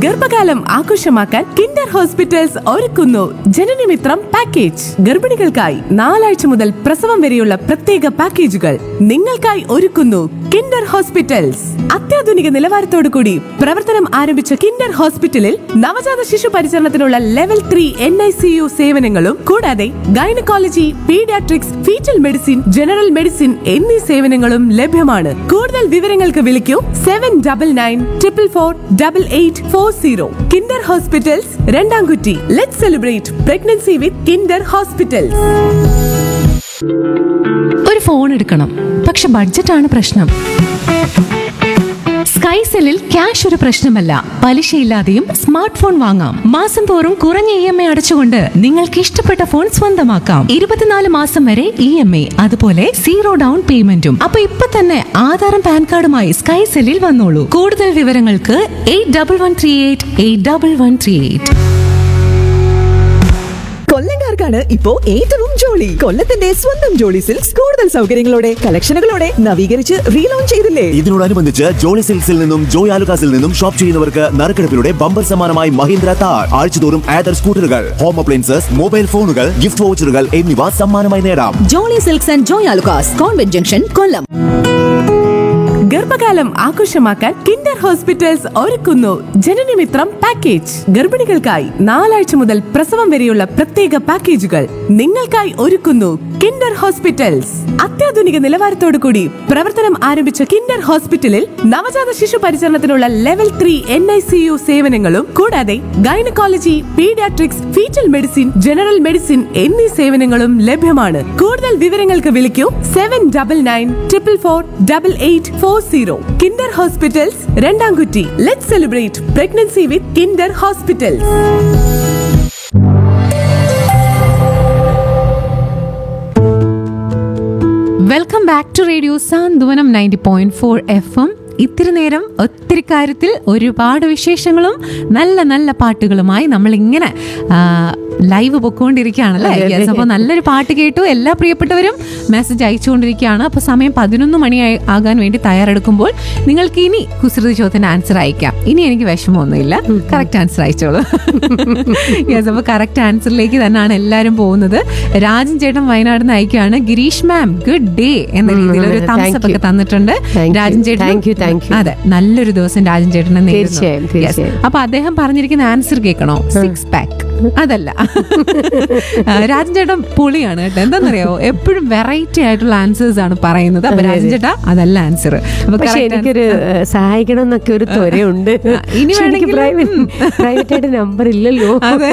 ഗർഭകാലം ആഘോഷമാക്കാൻ Kinder hospitals ഒരുക്കുന്നു ജനനമിത്രം പാക്കേജ് ഗർഭിണികൾക്കായി നാലാഴ്ച മുതൽ പ്രസവം വരെയുള്ള പ്രത്യേക പാക്കേജുകൾ നിങ്ങൾക്കായി ഒരുക്കുന്നു കിൻഡർ ഹോസ്പിറ്റൽസ് അത്യാധുനിക നിലവാരത്തോടു കൂടി പ്രവർത്തനം ആരംഭിച്ച കിൻഡർ ഹോസ്പിറ്റലിൽ നവജാത ശിശു പരിചരണത്തിനുള്ള level three N I C U സേവനങ്ങളും കൂടാതെ gynaecology paediatrics foetal medicine general medicine എന്നീ സേവനങ്ങളും ലഭ്യമാണ് കൂടുതൽ വിവരങ്ങൾക്ക് വിളിക്കൂ seven double nine triple four double eight four zero Kinder hospitals Randamkutty let celebrate pregnancy with Kinder hospitals ഒരു ഫോൺ എടുക്കണം പക്ഷെ ബഡ്ജറ്റാണ് പ്രശ്നം സ്കൈസെല്ലിൽ ക്യാഷ് ഒരു പ്രശ്നമല്ല പലിശയില്ലാതെയും സ്മാർട്ട് ഫോൺ വാങ്ങാം മാസം തോറും കുറഞ്ഞ ഇ എം ഐ അടച്ചുകൊണ്ട് നിങ്ങൾക്ക് ഇഷ്ടപ്പെട്ട ഫോൺ സ്വന്തമാക്കാം ഇരുപത്തിനാല് മാസം വരെ ഇ എം ഐ അതുപോലെ സീറോ ഡൗൺ പേയ്മെന്റും അപ്പൊ ഇപ്പൊ തന്നെ ആധാറും പാൻ കാർഡുമായി സ്കൈസെല്ലിൽ വന്നോളൂ കൂടുതൽ വിവരങ്ങൾക്ക് eight double one three eight eight double one three eight കൊല്ലംകാർക്കാണ് ഇപ്പോ ഏറ്റവും ജോളി കൊല്ലത്തിന്റെ സ്വന്തം ജോളി സിൽക്സ് കൂടുതൽ സൗകര്യങ്ങളോടെ കളക്ഷനുകളോടെ നവീകരിച്ച് റീലോഞ്ച് ചെയ്തില്ലേ ഇതിനോടനുബന്ധിച്ച് ജോളി സിൽക്സിൽ നിന്നും ജോയ് ആലുകാസിൽ നിന്നും ഷോപ്പ് ചെയ്യുന്നവർക്ക് നറുക്കെടുപ്പിലൂടെ ബമ്പർ സമ്മാനമായി മഹീന്ദ്ര താർ ആഴ്ചതോറും ആദർ സ്കൂട്ടറുകൾ ഹോം അപ്ലയൻസസ് മൊബൈൽ ഫോണുകൾ ഗിഫ്റ്റ് വൗച്ചറുകൾ എന്നിവ സമ്മാനമായി നേടാം Jolly silks and Joy Alukkas convent junction Kollam ഗർഭകാലം ആഘോഷമാക്കാൻ കിൻഡർ ഹോസ്പിറ്റൽസ് ഒരുക്കുന്നു ജനനമിത്രം പാക്കേജ് ഗർഭിണികൾക്കായി നാലാഴ്ച മുതൽ പ്രസവം വരെയുള്ള പ്രത്യേക പാക്കേജുകൾ നിങ്ങൾക്കായി ഒരുക്കുന്നു കിൻഡർ ഹോസ്പിറ്റൽസ് അത്യാധുനിക നിലവാരത്തോടു കൂടി പ്രവർത്തനം ആരംഭിച്ച കിൻഡർ ഹോസ്പിറ്റലിൽ നവജാത ശിശു പരിചരണത്തിനുള്ള level three N I C U സേവനങ്ങളും കൂടാതെ gynaecology paediatrics foetal medicine general medicine എന്നീ സേവനങ്ങളും ലഭ്യമാണ് കൂടുതൽ വിവരങ്ങൾക്ക് വിളിക്കൂ seven double nine triple four double eight four zero Kinder hospitals Randamkutty let celebrate pregnancy with Kinder hospitals welcome back to radio Santhwanam ninety point four F M ഇത്തിരി നേരം ഒത്തിരി കാര്യത്തിൽ ഒരുപാട് വിശേഷങ്ങളും നല്ല നല്ല പാട്ടുകളുമായി നമ്മൾ ഇങ്ങനെ ലൈവ് പൊക്കോണ്ടിരിക്കുകയാണല്ലേ യെസ് അപ്പോൾ നല്ലൊരു പാട്ട് കേട്ടു എല്ലാ പ്രിയപ്പെട്ടവരും മെസ്സേജ് അയച്ചുകൊണ്ടിരിക്കുകയാണ് അപ്പോൾ സമയം പതിനൊന്ന് മണി ആയി- ആകാൻ വേണ്ടി തയ്യാറെടുക്കുമ്പോൾ നിങ്ങൾക്ക് ഇനി കുസൃതി ചോദ്യത്തിന് ആൻസർ അയക്കാം ഇനി എനിക്ക് വിഷമമൊന്നുമില്ല കറക്റ്റ് ആൻസർ അയച്ചോളൂ യെസ് അപ്പോൾ കറക്റ്റ് ആൻസറിലേക്ക് തന്നെയാണ് എല്ലാവരും പോകുന്നത് രാജൻ ചേട്ടൻ വയനാട് നിന്ന് അയക്കുകയാണ് ഗിരീഷ് മാം ഗുഡ് ഡേ എന്ന രീതിയിൽ ഒരു തംസ് ഒക്കെ തന്നിട്ടുണ്ട് Thank you. രാജൻ ചേട്ടൻ Thank you, thank you. അതെ നല്ലൊരു ദിവസം രാജൻ ചേട്ടനെ നേരുന്നു. തീർച്ചയായും, Yes. തീർച്ചയായും. അപ്പൊ അദ്ദേഹം പറഞ്ഞിരിക്കുന്ന ആൻസർ കേൾക്കണോ സിക്സ് പാക്ക് അതല്ല ആ, രാജൻ ചേട്ടൻ പൊളിയാണ് കേട്ടോ എന്താണെന്നറിയോ എപ്പോഴും വെറൈറ്റി ആയിട്ടുള്ള ആൻസേഴ്സ് ആണ് പറയുന്നത് അപ്പൊ രാജൻ ചേട്ടാ അതല്ല ആൻസർ അപ്പൊ പക്ഷെ correct എനിക്കൊരു ഏഹ്, സഹായിക്കണം എന്നൊക്കെ ഒരു ത്വരയുണ്ട് ആ, ഇനി പക്ഷെ എനിക്ക് വേണമെങ്കിൽ, പ്രൈവറ്റ് ഉം. പ്രൈവറ്റ് ആയിട്ട് നമ്പർ ഇല്ലല്ലോ അതെ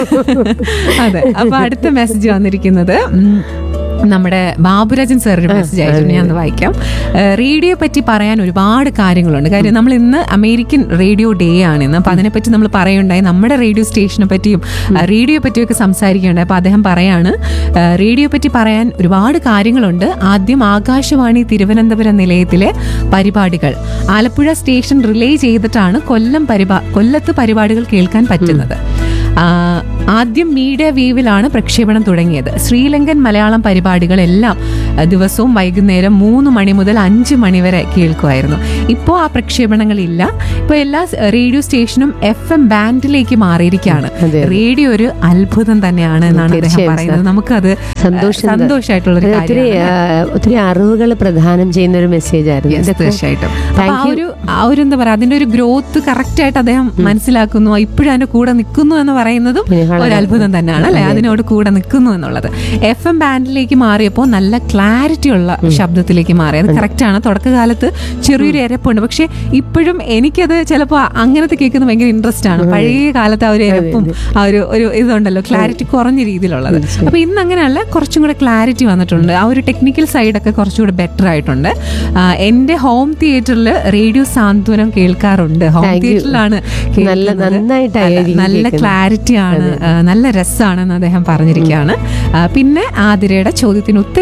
അതെ അപ്പൊ അടുത്ത മെസ്സേജ് വന്നിരിക്കുന്നത് ഉം, നമ്മുടെ ബാബുരാജൻ സാർ ഒരു മെസ്സേജ് അയച്ചിട്ടുണ്ട് ഞാൻ ഒന്ന് വായിക്കാം ഏഹ് റേഡിയോ പറ്റി പറയാൻ ഒരുപാട് കാര്യങ്ങളുണ്ട് കാര്യം നമ്മൾ ഇന്ന് അമേരിക്കൻ റേഡിയോ ഡേ ആണ് ഇന്ന് അപ്പൊ അതിനെപ്പറ്റി നമ്മൾ പറയുണ്ടായി നമ്മുടെ റേഡിയോ സ്റ്റേഷനെ പറ്റിയും ഏഹ് റേഡിയോ പറ്റിയൊക്കെ സംസാരിക്കുകയുണ്ടായി അപ്പൊ അദ്ദേഹം പറയാണ് ഏഹ് റേഡിയോ പറ്റി പറയാൻ ഒരുപാട് കാര്യങ്ങളുണ്ട് ആദ്യം ആകാശവാണി തിരുവനന്തപുരം നിലയത്തിലെ പരിപാടികൾ ആലപ്പുഴ സ്റ്റേഷൻ റിലേ ചെയ്തിട്ടാണ് കൊല്ലം പരിപാ കൊല്ലത്ത് പരിപാടികൾ കേൾക്കാൻ പറ്റുന്നത് ആ, ആദ്യം മീഡിയ വേവിലാണ് പ്രക്ഷേപണം തുടങ്ങിയത് ശ്രീലങ്കൻ മലയാളം പരിപാടികളെല്ലാം ആ, ദിവസവും വൈകുന്നേരം മൂന്ന് മണി മുതൽ അഞ്ച് മണി വരെ കേൾക്കുമായിരുന്നു ഇപ്പോൾ ആ പ്രക്ഷേപണങ്ങളില്ല ഇപ്പോൾ എല്ലാ സ് റേഡിയോ സ്റ്റേഷനും എഫ് എം ബാൻഡിലേക്ക് മാറിയിരിക്കുകയാണ് അതെ. റേഡിയോ ഒരു അത്ഭുതം തന്നെയാണ് എന്നാണ് അദ്ദേഹം തീർച്ചയായും, പറയുന്നത് സർ. നമുക്കത് സന്തോഷം ത- സന്തോഷമായിട്ടുള്ള ഒരു അത് ഒത്തിരി കാര്യമാണ് ആ, ഒത്തിരി അറിവുകൾ പ്രദാനം ചെയ്യുന്ന ഒരു മെസ്സേജ് ആയിരുന്നു Yes, ഇതൊക്കെ- തീർച്ചയായിട്ടും അപ്പൊ Thank ആ you. ഒരു ആ ഒരു എന്താ പറയാ അതിന്റെ ഒരു ഗ്രോത്ത് കറക്റ്റ് ആയിട്ട് അദ്ദേഹം മനസ്സിലാക്കുന്നു ഇപ്പോഴും അതിന്റെ കൂടെ നിൽക്കുന്നു എന്ന് പറയുന്നതും പിന്നെ വളരെ- ഒരു അത്ഭുതം തന്നെയാണ് അല്ലെ അതിനോട് കൂടെ നിൽക്കുന്നു എന്നുള്ളത് എഫ് എം ബാൻഡിലേക്ക് മാറിയപ്പോൾ നല്ല ക്ലാരിറ്റി ഉള്ള ശബ്ദത്തിലേക്ക് മാറി അത് കറക്റ്റ് ആണ് തുടക്കകാലത്ത് ചെറിയൊരു എരപ്പുണ്ട് പക്ഷെ ഇപ്പോഴും എനിക്കത് ചിലപ്പോൾ അങ്ങനത്തെ കേൾക്കുന്നത് ഭയങ്കര ഇൻട്രസ്റ്റ് ആണ് പഴയ കാലത്ത് ആ ഒരു എരപ്പും ആ ഒരു ഒരു ഇതുണ്ടല്ലോ ക്ലാരിറ്റി കുറഞ്ഞ രീതിയിലുള്ളത് അപ്പൊ ഇന്ന് അങ്ങനെയല്ല കുറച്ചും കൂടെ ക്ലാരിറ്റി വന്നിട്ടുണ്ട് ആ ഒരു ടെക്നിക്കൽ സൈഡൊക്കെ കുറച്ചുകൂടെ ബെറ്റർ ആയിട്ടുണ്ട് ആ, എന്റെ ഹോം തിയേറ്ററിൽ റേഡിയോ സാന്ത്വനം കേൾക്കാറുണ്ട് ഹോം Thank you. തിയേറ്ററിലാണ് നല്ല കേൾക്കുന്നത്. നന്നായിട്ടായിരിക്കും നല്ല- നല്ല കേൾക്കുന്നത്. ക്ലാരിറ്റി ആണ് ആ, നല്ല രസമാണെന്ന് അദ്ദേഹം പറഞ്ഞിരിക്കുകയാണ് ആ, പിന്നെ ആതിരയുടെ ചോദ്യത്തിന് ഉത്തരവും പറഞ്ഞിട്ടുണ്ട്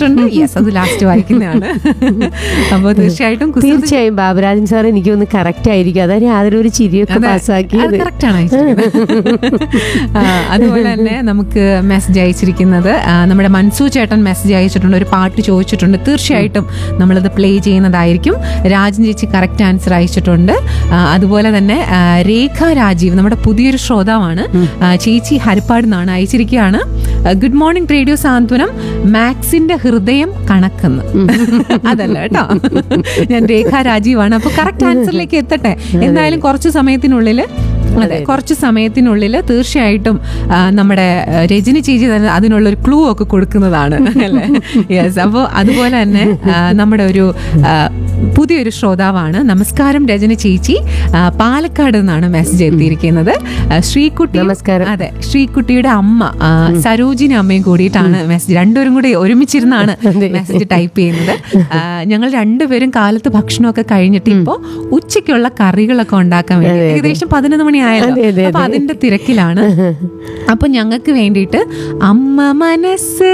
പറഞ്ഞിട്ടുണ്ട് യെസ് അത് ലാസ്റ്റ് വായിക്കുന്നതാണ് അപ്പോൾ തീർച്ചയായിട്ടും കുസൃതി തീർച്ചയായും ബാബുരാജൻ സാർ എനിക്കൊന്ന് കറക്റ്റ് ആയിരിക്കും അതായത് യാതൊരു ഒരു ചിരിയൊക്കെ അതെ, പാസ്സാക്കിയത് അത് correct ആണ് അയച്ചിരിക്കുന്നത്. ആ, അതുപോലെ തന്നെ നമുക്ക് മെസ്സേജ് അയച്ചിരിക്കുന്നത് ആ, നമ്മുടെ മൻസു ചേട്ടൻ മെസ്സേജ് അയച്ചിട്ടുണ്ട് ഒരു പാട്ട് ചോദിച്ചിട്ടുണ്ട് തീർച്ചയായിട്ടും നമ്മളത് പ്ലേ ചെയ്യുന്നതായിരിക്കും രാജൻ ചേച്ചി കറക്റ്റ് ആൻസർ അയച്ചിട്ടുണ്ട് ആ, അതുപോലെ തന്നെ ആ, രേഖ രാജീവ് നമ്മുടെ പുതിയൊരു ശ്രോതാവാണ് ആ, ചേച്ചി ഹരിപ്പാട് നിന്നാണ് അയച്ചിരിക്കുകയാണ് ഗുഡ് മോർണിംഗ് റേഡിയോ സാന്ത്വനം മാക്സിന്റെ ഹൃദയം കണക്കെന്ന് അതല്ല കേട്ടോ ഞാൻ രേഖ രാജീവാണ് അപ്പൊ കറക്റ്റ് ആൻസറിലേക്ക് എത്തട്ടെ എന്തായാലും കുറച്ച് സമയത്തിനുള്ളിൽ അതെ കുറച്ച് സമയത്തിനുള്ളിൽ തീർച്ചയായിട്ടും ആ, നമ്മുടെ ആ, രജനി ചേച്ചി തന്നെ അതിനുള്ളൊരു ക്ലൂ ഒക്കെ കൊടുക്കുന്നതാണ് അല്ലേ യെസ് അപ്പോൾ അതുപോലെ തന്നെ ആ, നമ്മുടെ ഒരു ആ, പുതിയൊരു ശ്രോതാവാണ് നമസ്കാരം രജനി ചേച്ചി ആ, പാലക്കാട് നിന്നാണ് മെസ്സേജ് എത്തിയിരിക്കുന്നത് ആ, ശ്രീകുട്ടി നമസ്കാരം. അതെ ശ്രീകുട്ടിയുടെ അമ്മ ആ, സരോജിനി അമ്മയും കൂടിയിട്ടാണ് മെസ്സേജ് രണ്ടുപേരും കൂടി ഒരുമിച്ചിരുന്നാണ് മെസ്സേജ് ടൈപ്പ് ചെയ്യുന്നത് ആ, ഞങ്ങൾ രണ്ടുപേരും കാലത്ത് ഭക്ഷണമൊക്കെ കഴിഞ്ഞിട്ട് ഇപ്പോൾ ഉച്ചയ്ക്കുള്ള കറികളൊക്കെ ഉണ്ടാക്കാൻ വേണ്ടി ഏകദേശം പതിനൊന്ന് മണി ആയല്ലോ അതെ, അതെ, അപ്പൊ അതിന്റെ തിരക്കിലാണ് അപ്പൊ ഞങ്ങൾക്ക് വേണ്ടിയിട്ട് അമ്മ മനസ്സ്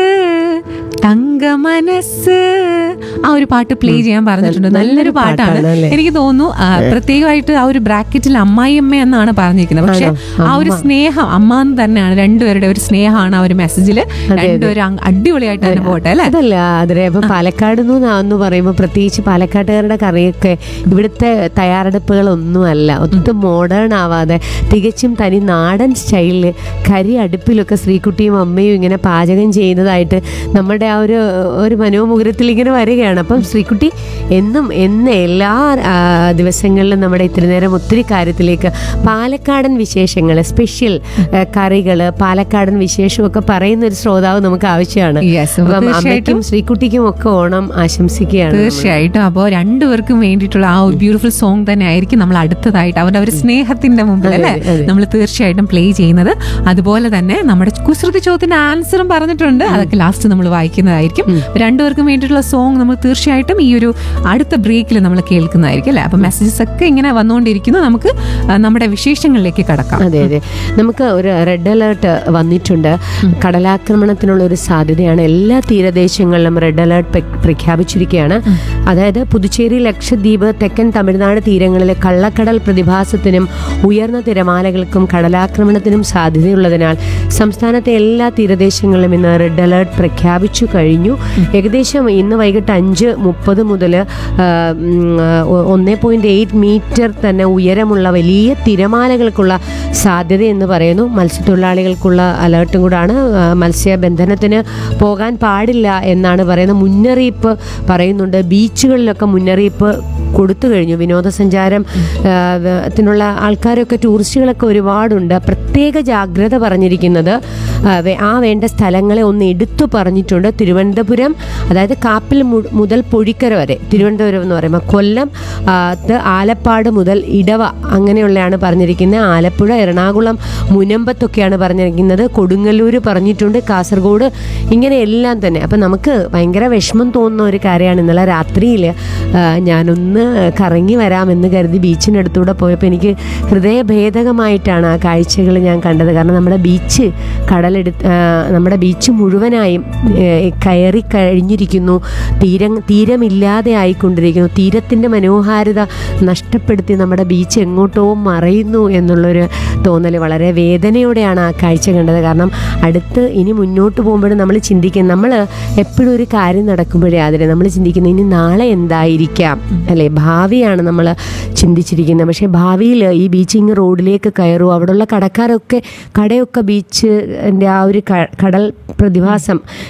തങ്ക മനസ്സ് ആ ഒരു പാട്ട് പ്ലേ ചെയ്യാൻ പറഞ്ഞിട്ടുണ്ട് നല്ലൊരു പാട്ടാണ് പാട്ടാണ് അല്ലേ? എനിക്ക് തോന്നുന്നു ആ, പ്രത്യേകമായിട്ട് ആ ഒരു ബ്രാക്കറ്റിൽ അമ്മായിയമ്മ എന്നാണ് പറഞ്ഞിരിക്കുന്നത് പക്ഷെ ആ ഒരു സ്നേഹം അമ്മ എന്ന് തന്നെയാണ് രണ്ടുപേരുടെ ഒരു സ്നേഹമാണ് ആ ഒരു മെസ്സേജിൽ രണ്ടുപേരും അങ്ങ് അടിപൊളിയായിട്ട് തന്നെ പോട്ടെ അല്ലെ അതല്ല അതിലെ ഇപ്പൊ പാലക്കാട് എന്ന് പറയുമ്പോൾ പ്രത്യേകിച്ച് പാലക്കാട്ടുകാരുടെ കറിയൊക്കെ ഇവിടുത്തെ തയ്യാറെടുപ്പുകളൊന്നും അല്ല ഒട്ടും മോഡേൺ ആവാതെ തികച്ചും തനി നാടൻ സ്റ്റൈലില് കരി അടുപ്പിലൊക്കെ ശ്രീകുട്ടിയും അമ്മയും ഇങ്ങനെ പാചകം ചെയ്യുന്നതായിട്ട് നമ്മുടെ ആ ഒരു ഒരു മനോമുഖരത്തിൽ ഇങ്ങനെ വരികയാണ് അപ്പം ശ്രീകുട്ടി എന്നും എന്ന് എല്ലാ ആ, ദിവസങ്ങളിലും നമ്മുടെ ഇത്തിരി നേരം ഒത്തിരി കാര്യത്തിലേക്ക് പാലക്കാടൻ വിശേഷങ്ങൾ സ്പെഷ്യൽ കറികൾ പാലക്കാടൻ വിശേഷമൊക്കെ പറയുന്ന ഒരു ശ്രോതാവ് നമുക്ക് ആവശ്യമാണ് Yes, അപ്പം തീർച്ചയായിട്ടും. അമ്മയ്ക്കും ശ്രീകുട്ടിക്കും ഒക്കെ ഓണം ആശംസിക്കുകയാണ് തീർച്ചയായിട്ടും അപ്പോൾ രണ്ടുപേർക്കും വേണ്ടിയിട്ടുള്ള ആ ഒരു ബ്യൂട്ടിഫുൾ സോങ് തന്നെ ആയിരിക്കും നമ്മൾ അടുത്തതായിട്ട് അവരുടെ ഒരു സ്നേഹത്തിന്റെ മുമ്പിൽ അല്ലേ അതെ. നമ്മൾ തീർച്ചയായിട്ടും പ്ലേ ചെയ്യുന്നത് അതുപോലെ തന്നെ നമ്മുടെ കുസൃതി ചോദ്യത്തിന്റെ ആൻസറും പറഞ്ഞിട്ടുണ്ട് അതൊക്കെ ലാസ്റ്റ് നമ്മൾ വായിക്കുന്നതായിരിക്കും രണ്ടുപേർക്കും വേണ്ടിയിട്ടുള്ള സോങ് നമ്മൾ തീർച്ചയായിട്ടും ഈ ഒരു അടുത്ത ബ്രേക്കിൽ നമ്മൾ കേൾക്കുന്നതായിരിക്കും അല്ലേ അപ്പൊ മെസ്സേജസ് ഒക്കെ ഇങ്ങനെ വന്നുകൊണ്ടിരിക്കുന്നു നമുക്ക് ആ, നമ്മുടെ വിശേഷങ്ങളിലേക്ക് കടക്കാം അതെ അതെ നമുക്ക് ഒരു റെഡ് അലേർട്ട് വന്നിട്ടുണ്ട് കടലാക്രമണത്തിനുള്ള ഒരു സാധ്യതയാണ് എല്ലാ തീരദേശങ്ങളിലും റെഡ് അലേർട്ട് പ്ര- പ്രഖ്യാപിച്ചിരിക്കുകയാണ് അതായത് പുതുച്ചേരി ലക്ഷദ്വീപ് തെക്കൻ തമിഴ്നാട് തീരങ്ങളിലെ കള്ളക്കടൽ പ്രതിഭാസത്തിനും ഉയർന്ന തിരമാലകൾക്കും കടലാക്രമണത്തിനും സാധ്യതയുള്ളതിനാൽ സംസ്ഥാനത്തെ എല്ലാ തീരദേശങ്ങളിലും ഇന്ന് റെഡ് അലേർട്ട് പ്രഖ്യാപിച്ചു കഴിഞ്ഞു ഏകദേശം ഇന്ന് വൈകിട്ട് അഞ്ച് മുപ്പത് മുതൽ ഒന്നേ പോയിന്റ് എയ്റ്റ് മീറ്റർ തന്നെ ഉയരമുള്ള വലിയ തിരമാലകൾക്കുള്ള സാധ്യത എന്ന് പറയുന്നു മത്സ്യത്തൊഴിലാളികൾക്കുള്ള അലേർട്ടും കൂടാണ് ആ, മത്സ്യബന്ധനത്തിന് പോകാൻ പാടില്ല എന്നാണ് പറയുന്നത് മുന്നറിയിപ്പ് പറയുന്നുണ്ട് ബീച്ചുകളിലൊക്കെ മുന്നറിയിപ്പ് കൊടുത്തു കഴിഞ്ഞു വിനോദസഞ്ചാരം ആ, വ- ത്തിനുള്ള ആൾക്കാരൊക്കെ ടൂറിസ്റ്റുകളൊക്കെ ഒരുപാടുണ്ട് പ്രത്യേക ജാഗ്രത പറഞ്ഞിരിക്കുന്നത് ആ, വേ- ആ വേണ്ട സ്ഥലങ്ങളെ ഒന്ന് എടുത്തു പറഞ്ഞിട്ടുണ്ട് തിരുവനന്തപുരം അതായത് കാപ്പിൽ മു- മുതൽ പൊഴിക്കര വരെ തിരുവനന്തപുരം എന്ന് പറയുമ്പോൾ കൊല്ലം ആ, ത്ത് ആലപ്പാട് മുതൽ ഇടവ അങ്ങനെയുള്ളതാണ് പറഞ്ഞിരിക്കുന്നത് ആലപ്പുഴ എറണാകുളം മുനമ്പത്തൊക്കെയാണ് പറഞ്ഞിരിക്കുന്നത് കൊടുങ്ങല്ലൂർ പറഞ്ഞിട്ടുണ്ട് കാസർഗോഡ് ഇങ്ങനെ എല്ലാം തന്നെ അപ്പം നമുക്ക് ഭയങ്കര വിഷമം തോന്നുന്ന ഒരു കാര്യമാണ് ഇന്നലെ രാത്രിയിൽ ഞാനൊന്ന് കറങ്ങി വരാമെന്ന് കരുതി ബീച്ചിനടുത്തൂടെ പോയപ്പോൾ എനിക്ക് ഹൃദയഭേദകമായിട്ടാണ് ആ കാഴ്ചകൾ ഞാൻ കണ്ടത് കാരണം നമ്മുടെ ബീച്ച് കടലെടുത്ത് ആ, നമ്മുടെ ബീച്ച് മുഴുവനായും ഏ, കയറി കഴിഞ്ഞിരിക്കുന്നു തീരം തീരമില്ലാതെ ആയിക്കൊണ്ടിരിക്കുന്നു തീരത്തിൻ്റെ മനോഹാരിത നഷ്ടപ്പെടുത്തി നമ്മുടെ ബീച്ച് എങ്ങോട്ടോ മറയുന്നു എന്നുള്ളൊരു തോന്നൽ വളരെ വേദനയോടെയാണ് ആ കാഴ്ച കണ്ടത് കാരണം അടുത്ത് ഇനി മുന്നോട്ട് പോകുമ്പോഴും നമ്മൾ ചിന്തിക്കും നമ്മൾ എപ്പോഴും ഒരു കാര്യം നടക്കുമ്പോഴേ അതിനെ നമ്മൾ ചിന്തിക്കുന്നത് ഇനി നാളെ എന്തായിരിക്കാം അല്ലേ ഭാവിയാണ് നമ്മൾ ചിന്തിച്ചിരിക്കുന്നത് പക്ഷേ ഭാവിയിൽ ഈ ബീച്ചിങ് റോഡിലേക്ക് കയറും അവിടെയുള്ള കടക്കാരൊക്കെ കടയൊക്കെ ബീച്ച് ആ ഒരു ക- കടൽ പ്രതിഭാസം